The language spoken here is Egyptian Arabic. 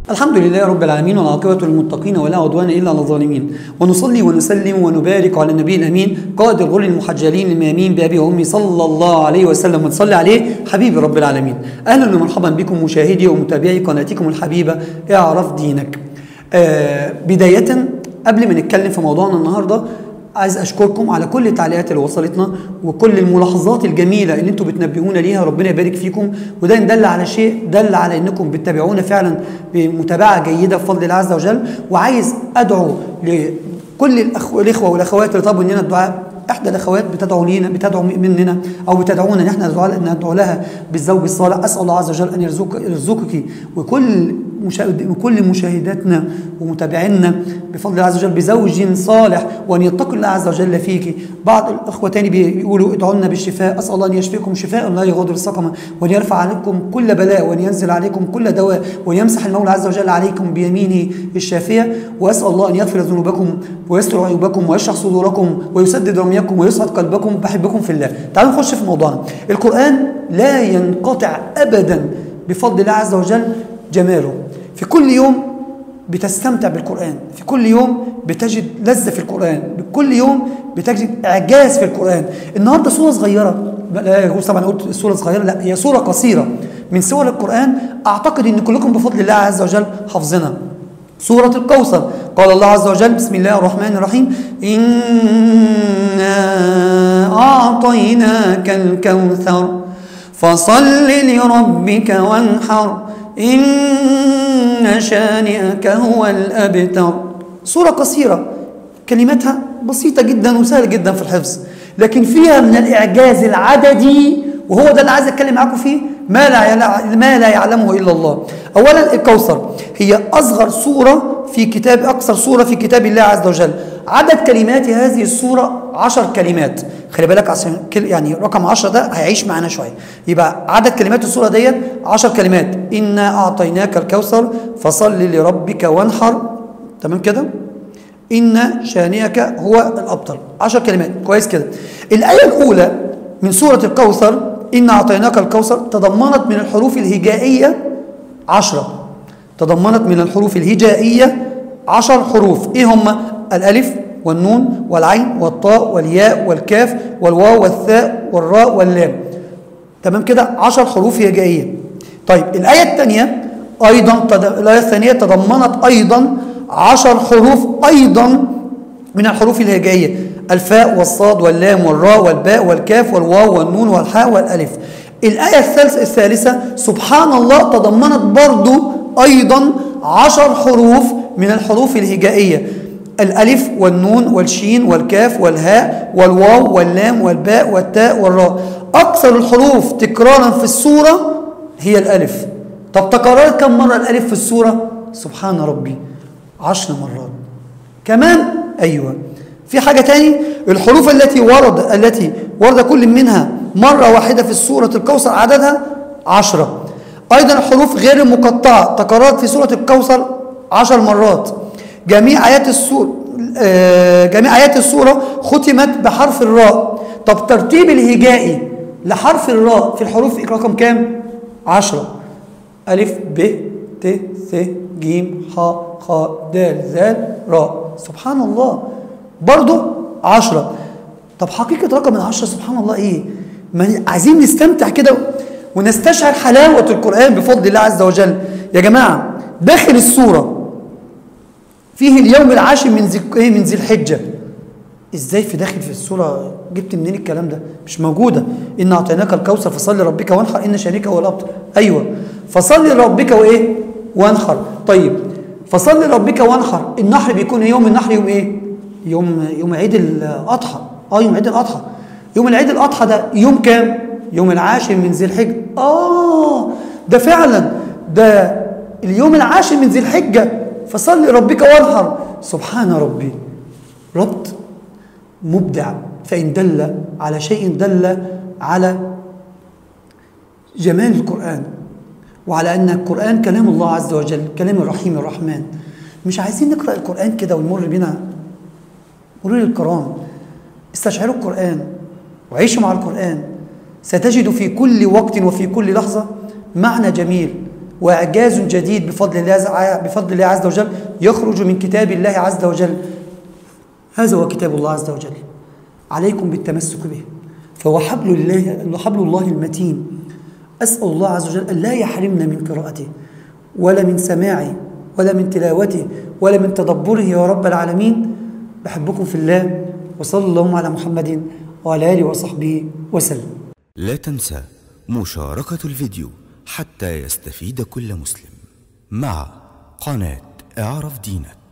الحمد لله رب العالمين والعاقبة للمتقين ولا عدوان إلا على الظالمين ونصلي ونسلم ونبارك على النبي الأمين قائد الغر المحجلين الميامين بأبي وأمي صلى الله عليه وسلم ونصلي عليه حبيب رب العالمين أهلا ومرحبا بكم مشاهدي ومتابعي قناتكم الحبيبة اعرف دينك آه بداية قبل ما نتكلم في موضوعنا النهارده عايز اشكركم على كل التعليقات اللي وصلتنا وكل الملاحظات الجميله اللي انتم بتنبهونا ليها ربنا يبارك فيكم وده إن دل على شيء دل على انكم بتتابعونا فعلا بمتابعه جيده بفضل الله عز وجل وعايز ادعو لكل الأخ... الاخوه والاخوات اللي طلبوا مننا الدعاء احدى الاخوات بتدعو لينا بتدعو مننا او بتدعونا ان احنا ندعو ندعو لها بالزوج الصالح اسال الله عز وجل ان يرزقك يرزقك وكل مشاهد وكل مشاهداتنا ومتابعينا بفضل الله عز وجل بزوج صالح وان يتقي الله عز وجل فيك بعض الاخوه تاني بيقولوا ادعوا لنا بالشفاء اسال الله ان يشفيكم شفاء لا يغادر سقما وان يرفع عليكم كل بلاء وان ينزل عليكم كل دواء وان يمسح المولى عز وجل عليكم بيمينه الشافيه واسال الله ان يغفر ذنوبكم ويستر عيوبكم ويشرح صدوركم ويسدد رميكم ويسعد قلبكم بحبكم في الله تعالوا نخش في موضوعنا القران لا ينقطع ابدا بفضل الله عز وجل جماله في كل يوم بتستمتع بالقرآن في كل يوم بتجد لذة في القرآن كل يوم بتجد إعجاز في القرآن النهاردة سورة صغيرة لا يجوز طبعا قلت سورة صغيرة لا هي سورة قصيرة من سور القرآن أعتقد أن كلكم بفضل الله عز وجل حافظينها سورة الكوثر قال الله عز وجل بسم الله الرحمن الرحيم إنا أعطيناك الكوثر فصل لربك وانحر إن شانئك هو الأبتر سورة قصيرة كلماتها بسيطة جدا وسهلة جدا في الحفظ لكن فيها من الإعجاز العددي وهو ده اللي عايز أتكلم معاكم فيه ما لا ما لا يعلمه إلا الله أولا الكوثر هي أصغر سورة في كتاب أقصر سورة في كتاب الله عز وجل عدد كلمات هذه السورة عشر كلمات خلي بالك عشان يعني رقم عشرة ده هيعيش معانا شوية يبقى عدد كلمات السورة ديت عشر كلمات إنا أعطيناك الكوثر فصل لربك وانحر تمام كده إن شانئك هو الأبطل عشر كلمات كويس كده الآية الأولى من سورة الكوثر إن أعطيناك الكوثر تضمنت من الحروف الهجائية عشرة تضمنت من الحروف الهجائية عشر حروف إيه هم الألف والنون والعين والطاء والياء والكاف والواو والثاء والراء واللام تمام كده عشر حروف هجائية طيب الآية الثانية أيضا تد... الآية الثانية تضمنت أيضا عشر حروف أيضا من الحروف الهجائية الفاء والصاد واللام والراء والباء والكاف والواو والنون والحاء والألف الآية الثالثة, الثالثة سبحان الله تضمنت برضو أيضا عشر حروف من الحروف الهجائية الألف والنون والشين والكاف والهاء والواو واللام والباء والتاء والراء أكثر الحروف تكرارا في السورة هي الألف طب تكررت كم مرة الألف في السورة سبحان ربي عشر مرات كمان أيوة في حاجة تاني الحروف التي ورد التي ورد كل منها مرة واحدة في سورة الكوثر عددها عشرة أيضا الحروف غير المقطعة تكررت في سورة الكوثر عشر مرات جميع آيات السورة جميع آيات السورة ختمت بحرف الراء طب ترتيب الهجائي لحرف الراء في الحروف رقم كام؟ عشرة ألف ب ت ث ج ح خ د ذ راء سبحان الله برضو عشرة طب حقيقة رقم العشرة سبحان الله إيه؟ ما عايزين نستمتع كده ونستشعر حلاوة القرآن بفضل الله عز وجل يا جماعة داخل السورة فيه اليوم العاشر من ذي ايه من ذي الحجه ازاي في داخل في السوره جبت منين الكلام ده مش موجوده ان اعطيناك الكوثر فصل لربك وانحر ان شانئك هو الابتر ايوه فصل لربك وايه وانحر طيب فصل لربك وانحر النحر بيكون يوم النحر يوم ايه يوم يوم عيد الاضحى اه يوم عيد الاضحى يوم العيد الاضحى ده يوم كام يوم العاشر من ذي الحجه اه ده فعلا ده اليوم العاشر من ذي الحجه فصل لربك وانحر سبحان ربي ربط مبدع فإن دل على شيء دل على جمال القرآن وعلى أن القرآن كلام الله عز وجل كلام الرحيم الرحمن مش عايزين نقرأ القرآن كده ونمر بنا مرور الكرام استشعروا القرآن وعيشوا مع القرآن ستجد في كل وقت وفي كل لحظة معنى جميل وإعجاز جديد بفضل الله عز- بفضل الله عز وجل يخرج من كتاب الله عز وجل هذا هو كتاب الله عز وجل عليكم بالتمسك به فهو حبل الله حبل الله المتين أسأل الله عز وجل أن لا يحرمنا من قراءته ولا من سماعه ولا من تلاوته ولا من تدبره يا رب العالمين بحبكم في الله وصلى اللهم على محمد وعلى آله وصحبه وسلم لا تنسى مشاركة الفيديو حتى يستفيد كل مسلم مع قناة اعرف دينك